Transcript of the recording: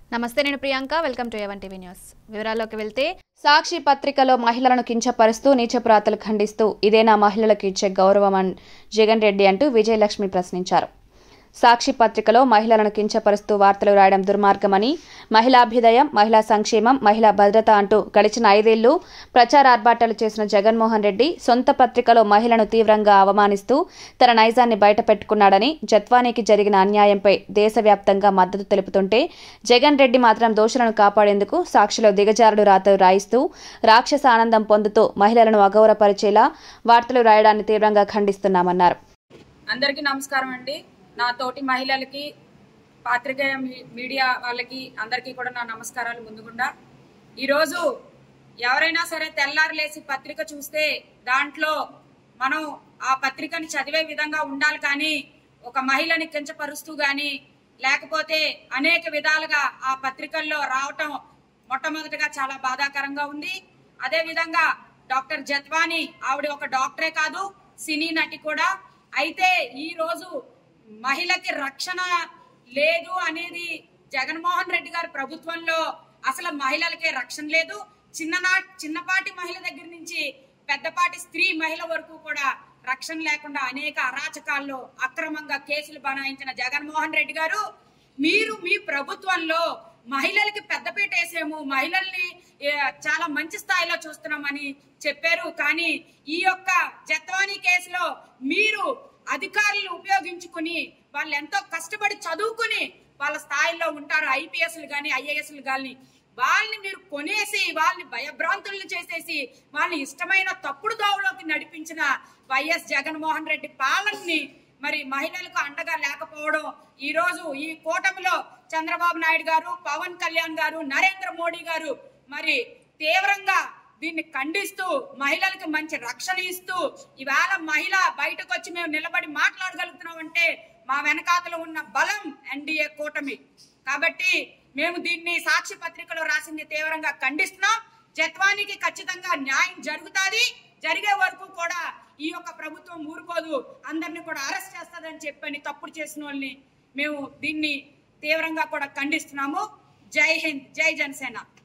నమస్తే నేను Priyanka welcome to ఎవన్ టీవీ న్యూస్ వివరాల్లోకి వెళ్తే సాక్షి పత్రికలో మహిళలను కించపరుస్తూ నీచపురాతలు ఖండిస్తూ ఇదేనా మహిళలకు ఇచ్చే గౌరవం అని జగన్ రెడ్డి అంటూ విజయలక్ష్మి ప్రశ్నించారు సాక్షి పత్రికలో మహిళలను కించపరుస్తూ వార్తలు రాయడం దుర్మార్గమని మహిళాభ్యుదయం మహిళా సంక్షేమం మహిళా భద్రత అంటూ గడిచిన ఐదేళ్లు ప్రచార ఆర్భాటాలు చేసిన జగన్మోహన్ రెడ్డి సొంత పత్రికలో మహిళను తీవ్రంగా అవమానిస్తూ తన నైజాన్ని బయటపెట్టుకున్నాడని జత్వానీకి జరిగిన అన్యాయంపై దేశవ్యాప్తంగా మద్దతు తెలుపుతుంటే జగన్ రెడ్డి మాత్రం దోషులను కాపాడేందుకు సాక్షిలో దిగజారుడు రాతలు రాయిస్తూ రాక్షస ఆనందం పొందుతూ మహిళలను అగౌరవపరిచేలా వార్తలు రాయడాన్ని తీవ్రంగా ఖండిస్తున్నామన్నారు అందరికీ నమస్కారం అండి నా తోటి మహిళలకి పాత్రికేయ మీ- మీడియా వాళ్ళకి అందరికీ కూడా నా నమస్కారాలు ముందుగుండా ఈరోజు ఎవరైనా సరే తెల్లారు లేసి పత్రిక చూస్తే దాంట్లో మనం ఆ పత్రికని చదివే విధంగా ఉండాలి కానీ ఒక మహిళని కించపరుస్తూ గాని లేకపోతే అనేక విధాలుగా ఆ పత్రికల్లో రావటం మొట్టమొదటిగా చాలా బాధాకరంగా ఉంది అదే విధంగా డాక్టర్ జత్వాని ఆవిడ ఒక డాక్టరే కాదు సినీ నటి కూడా అయితే ఈ రోజు మహిళకి రక్షణ లేదు అనేది జగన్మోహన్ రెడ్డి గారి ప్రభుత్వంలో అసలు మహిళలకే రక్షణ లేదు చిన్ననా చిన్నపాటి మహిళ దగ్గర నుంచి పెద్దపాటి స్త్రీ మహిళ వరకు కూడా రక్షణ లేకుండా అనేక అరాచకాల్లో అక్రమంగా కేసులు బనాయించిన జగన్మోహన్ రెడ్డి గారు మీరు మీ ప్రభుత్వంలో మహిళలకి పెద్దపీట వేసాము మహిళల్ని ఏ, చాలా మంచి స్థాయిలో చూస్తున్నామని చెప్పారు కానీ ఈ యొక్క జత్వానీ కేసులో మీరు అధికారులను ఉపయోగించుకుని వాళ్ళు ఎంతో కష్టపడి చదువుకుని వాళ్ళ స్థాయిలో ఉంటారు ఐపీఎస్లు కానీ ఐఏఎస్లు కానీ వాళ్ళని మీరు కొనేసి వాళ్ళని భయభ్రాంతులను చేసేసి వాళ్ళని ఇష్టమైన తప్పుడు దోవలోకి నడిపించిన వైఎస్ జగన్మోహన్ రెడ్డి పాలనని మరి మహిళలకు అండగా లేకపోవడం ఈ రోజు ఈ కూటమిలో చంద్రబాబు నాయుడు గారు పవన్ కళ్యాణ్ గారు నరేంద్ర మోడీ గారు మరి తీవ్రంగా దీన్ని ఖండిస్తూ మహిళలకు మంచి రక్షణ ఇస్తూ ఇవాళ మహిళ బయటకు వచ్చి మేము నిలబడి మాట్లాడగలుగుతున్నాం అంటే మా వెనకాతలో ఉన్న బలం ఎన్డీఏ కూటమి కాబట్టి మేము దీన్ని సాక్షి పత్రికలో రాసింది తీవ్రంగా ఖండిస్తున్నాం జత్వానికి ఖచ్చితంగా న్యాయం జరుగుతాది జరిగే వరకు కూడా ఈ యొక్క ప్రభుత్వం ఊరుకోదు అందరిని కూడా అరెస్ట్ చేస్తుందని చెప్పని తప్పుడు చేసిన వాళ్ళని మేము దీన్ని తీవ్రంగా కూడా ఖండిస్తున్నాము జై హింద్ జై జనసేన